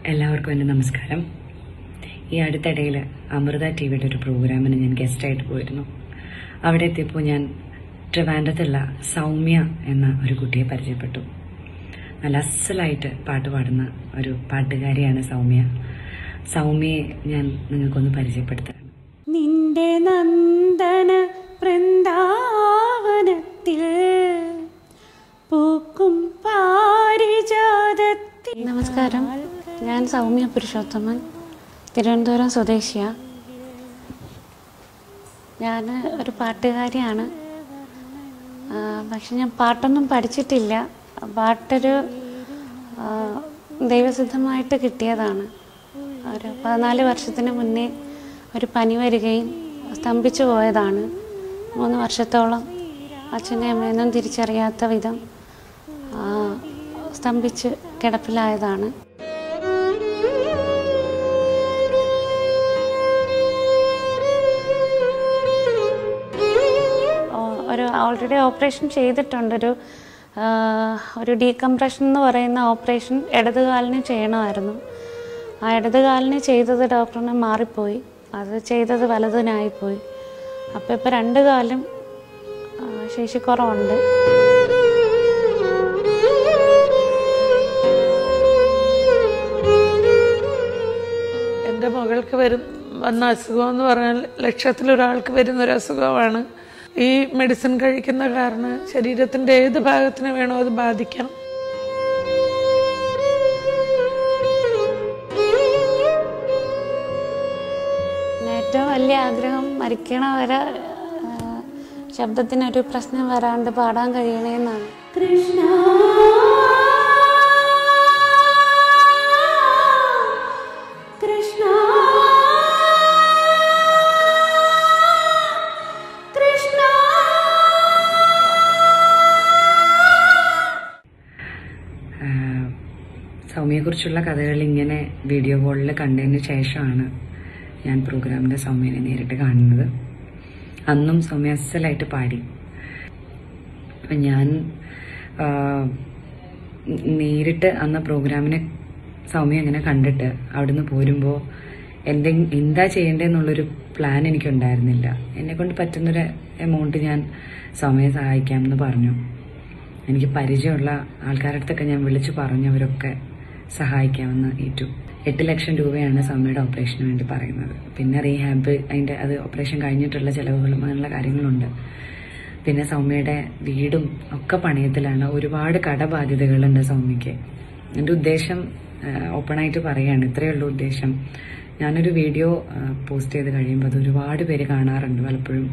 എല്ലാവർക്കും എൻ്റെ നമസ്കാരം ഈ അടുത്തിടയിൽ അമൃത ടി വിയുടെ ഒരു പ്രോഗ്രാമിന് ഞാൻ ഗസ്റ്റായിട്ട് പോയിരുന്നു അവിടെ എത്തിയപ്പോൾ ഞാൻ ട്രിവാൻഡ്രത്തുള്ള സൗമ്യ എന്ന ഒരു കുട്ടിയെ പരിചയപ്പെട്ടു നല്ല അസലായിട്ട് പാട്ട് പാടുന്ന ഒരു പാട്ടുകാരിയാണ് സൗമ്യ സൗമ്യയെ ഞാൻ നിങ്ങൾക്കൊന്ന് പരിചയപ്പെടുത്താം നിന്റെ നന്ദന വൃന്ദാവനത്തിൽ പൂക്കും പാരിജാതത്തിൽ നമസ്കാരം ഞാൻ സൗമ്യ പുരുഷോത്തമൻ തിരുവനന്തപുരം സ്വദേശിയ ഞാൻ ഒരു പാട്ടുകാരിയാണ് ആ, പക്ഷെ ഞാൻ പാട്ടൊന്നും പഠിച്ചിട്ടില്ല പാട്ടൊരു ആ, ദൈവസിദ്ധമായിട്ട് കിട്ടിയതാണ് ഒരു പതിനാല് വർഷത്തിന് മുന്നേ ഒരു പനി വരികയും സ്തംഭിച്ചു പോയതാണ് മൂന്ന് വർഷത്തോളം അച്ഛനെ അമ്മയൊന്നും തിരിച്ചറിയാത്ത വിധം ആ, സ്തംഭിച്ച് കിടപ്പിലായതാണ് ഓ- ഒരു ഓൾറെഡി ഓപ്പറേഷൻ ചെയ്തിട്ടുണ്ട് ഒരു ആ, ഒരു ഡീകംപ്രഷൻ എന്ന് പറയുന്ന ഓപ്പറേഷൻ ഇടത് കാലിന് ചെയ്യണമായിരുന്നു ആ ഇടത് കാലിന് ചെയ്തത് ഡോക്ടറിന് മാറിപ്പോയി അത് ചെയ്തത് വലതിനായിപ്പോയി അപ്പോൾ ഇപ്പോൾ രണ്ട് കാലും ആ, ശേഷിക്കുറവുണ്ട് എൻ്റെ മകൾക്ക് വരും വന്ന അസുഖം എന്ന് പറഞ്ഞാൽ ലക്ഷത്തിലൊരാൾക്ക് വരുന്ന ഒരു അസുഖമാണ് ഈ മെഡിസിൻ കഴിക്കുന്ന കാരണം ശരീരത്തിൻ്റെ ഏത് ഭാഗത്തിന് വേണോ അത് ബാധിക്കാം പിന്നെ ഏറ്റവും വലിയ ആഗ്രഹം മരിക്കണ വരെ ആ, ശബ്ദത്തിനൊരു പ്രശ്നം വരാണ്ട് പാടാൻ കഴിയണേന്നാണ് കൃഷ്ണ കൃഷ്ണ കൃഷ്ണ ആഹ് സൗമ്യയെക്കുറിച്ചുള്ള കഥകൾ ഇങ്ങനെ വീഡിയോ കോളിൽ കണ്ടതിന് ശേഷമാണ് ഞാൻ പ്രോഗ്രാമിന്റെ സൗമ്യനെ നേരിട്ട് കാണുന്നത് അന്നും സൗമ്യ അസലായിട്ട് പാടി അപ്പം ഞാൻ ആഹ് നേരിട്ട് അന്ന് പ്രോഗ്രാമിനെ സൗമ്യ അങ്ങനെ കണ്ടിട്ട് അവിടുന്ന് പോരുമ്പോൾ എന്തെ എന്താ ചെയ്യേണ്ടതെന്നുള്ളൊരു പ്ലാൻ എനിക്കുണ്ടായിരുന്നില്ല എന്നെ കൊണ്ട് പറ്റുന്നൊരു എമൗണ്ട് ഞാൻ സൗമ്യയെ സഹായിക്കാമെന്ന് പറഞ്ഞു എനിക്ക് പരിചയമുള്ള ആൾക്കാരുടെ അടുത്തൊക്കെ ഞാൻ വിളിച്ചു പറഞ്ഞവരൊക്കെ സഹായിക്കാമെന്ന് ഏറ്റു എട്ട് ലക്ഷം രൂപയാണ് സൗമ്യയുടെ ഓപ്പറേഷന് വേണ്ടി പറയുന്നത് പിന്നെ റീഹാബ് അതിന്റെ അത് ഓപ്പറേഷൻ കഴിഞ്ഞിട്ടുള്ള ചെലവുകളും അങ്ങനെയുള്ള കാര്യങ്ങളുണ്ട് പിന്നെ സൗമ്യയുടെ വീടും ഒക്കെ പണയത്തിലാണ് ഒരുപാട് കടബാധ്യതകളുണ്ട് സൗമ്യയ്ക്ക് എൻ്റെ ഉദ്ദേശം ഓപ്പണായിട്ട് പറയാണ് ഇത്രയേ ഉള്ളൂ ഉദ്ദേശം ഞാനൊരു വീഡിയോ പോസ്റ്റ് ചെയ്ത് കഴിയുമ്പോൾ അത് ഒരുപാട് പേര് കാണാറുണ്ട് പലപ്പോഴും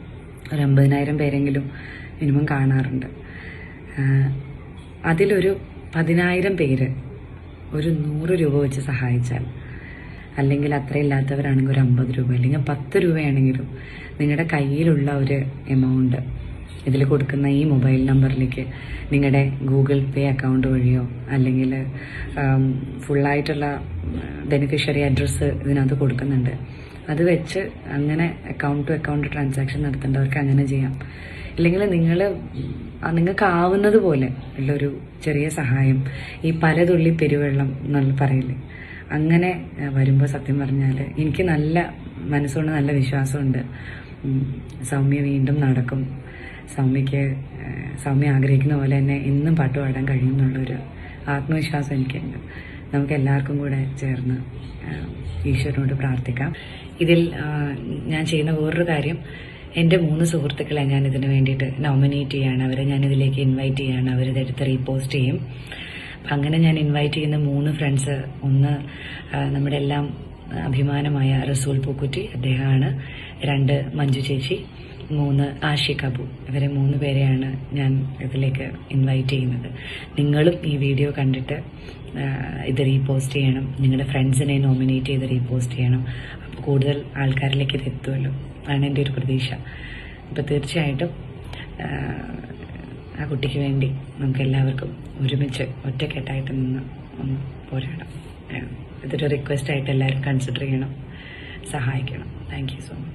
ഒരു അമ്പതിനായിരം പേരെങ്കിലും മിനിമം കാണാറുണ്ട് ആഹ് അതിലൊരു പതിനായിരം പേര് ഒരു നൂറ് രൂപ വെച്ച് സഹായിച്ചാൽ അല്ലെങ്കിൽ അത്ര ഇല്ലാത്തവരാണെങ്കിൽ ഒരു അമ്പത് രൂപ അല്ലെങ്കിൽ പത്ത് രൂപയാണെങ്കിലും നിങ്ങളുടെ കയ്യിലുള്ള ഒരു എമൗണ്ട് ഇതിൽ കൊടുക്കുന്ന ഈ മൊബൈൽ നമ്പറിലേക്ക് നിങ്ങളുടെ ഗൂഗിൾ പേ അക്കൗണ്ട് വഴിയോ അല്ലെങ്കിൽ ഫുള്ളായിട്ടുള്ള ബെനിഫിഷ്യറി അഡ്രസ്സ് ഇതിനകത്ത് കൊടുക്കുന്നുണ്ട് അത് വെച്ച് അങ്ങനെ അക്കൗണ്ട് ടു അക്കൗണ്ട് ട്രാൻസാക്ഷൻ നടത്തേണ്ടവർക്ക് അങ്ങനെ ചെയ്യാം ഇല്ലെങ്കിൽ നിങ്ങൾ നിങ്ങൾക്ക് ആവുന്നത് പോലെ ഉള്ളൊരു ചെറിയ സഹായം ഈ പലതുള്ളി പെരുവെള്ളം എന്നുള്ള പറയില്ലേ അങ്ങനെ വരുമ്പോൾ സത്യം പറഞ്ഞാൽ എനിക്ക് നല്ല മനസ്സുകൊണ്ട് നല്ല വിശ്വാസമുണ്ട് ഉം, സൗമ്യ വീണ്ടും നടക്കും സൗമ്യക്ക് ഏഹ്, സൗമ്യ ആഗ്രഹിക്കുന്ന പോലെ തന്നെ എന്നും പാട്ട് പാടാൻ കഴിയും എന്നുള്ളൊരു ആത്മവിശ്വാസം എനിക്കുണ്ട് നമുക്ക് എല്ലാവർക്കും കൂടെ ചേർന്ന് ഏഹ്, ഈശ്വരനോട് പ്രാർത്ഥിക്കാം ഇതിൽ ആഹ്, ഞാൻ ചെയ്യുന്ന വേറൊരു കാര്യം എൻ്റെ മൂന്ന് സുഹൃത്തുക്കളെ ഞാൻ ഇതിന് വേണ്ടിയിട്ട് നോമിനേറ്റ് ചെയ്യാണ് അവരെ ഞാൻ ഇതിലേക്ക് ഇൻവൈറ്റ് ചെയ്യാണ് അവരിതെടുത്ത് റീപോസ്റ്റ് ചെയ്യും അപ്പം അങ്ങനെ ഞാൻ ഇൻവൈറ്റ് ചെയ്യുന്ന മൂന്ന് ഫ്രണ്ട്സ് ഒന്ന് ആ, നമ്മുടെ എല്ലാം അഭിമാനമായ റസൂൽ പൂക്കുറ്റി അദ്ദേഹമാണ് രണ്ട് മഞ്ജു ചേച്ചി മൂന്ന് ആഷിഖ് അബു ഇവരെ മൂന്ന് പേരെയാണ് ഞാൻ ഇതിലേക്ക് ഇൻവൈറ്റ് ചെയ്യുന്നത് നിങ്ങളും ഈ വീഡിയോ കണ്ടിട്ട് ആ, ഇത് റീപോസ്റ്റ് ചെയ്യണം നിങ്ങളുടെ ഫ്രണ്ട്സിനെ നോമിനേറ്റ് ചെയ്ത് റീപോസ്റ്റ് ചെയ്യണം അപ്പോൾ കൂടുതൽ ആൾക്കാരിലേക്ക് ഇത് എത്തുമല്ലോ അതാണ് എൻ്റെ ഒരു പ്രതീക്ഷ അപ്പോൾ തീർച്ചയായിട്ടും ആ, ആ കുട്ടിക്ക് വേണ്ടി നമുക്ക് എല്ലാവർക്കും ഒരുമിച്ച് ഒറ്റക്കെട്ടായിട്ട് നിന്ന് ഒന്ന് പോരാടാം ഏഹ് ഇതൊരു റിക്വസ്റ്റ് ആയിട്ട് എല്ലാവരും കൺസിഡർ ചെയ്യണം സഹായിക്കണം താങ്ക് യു സോ മച്ച്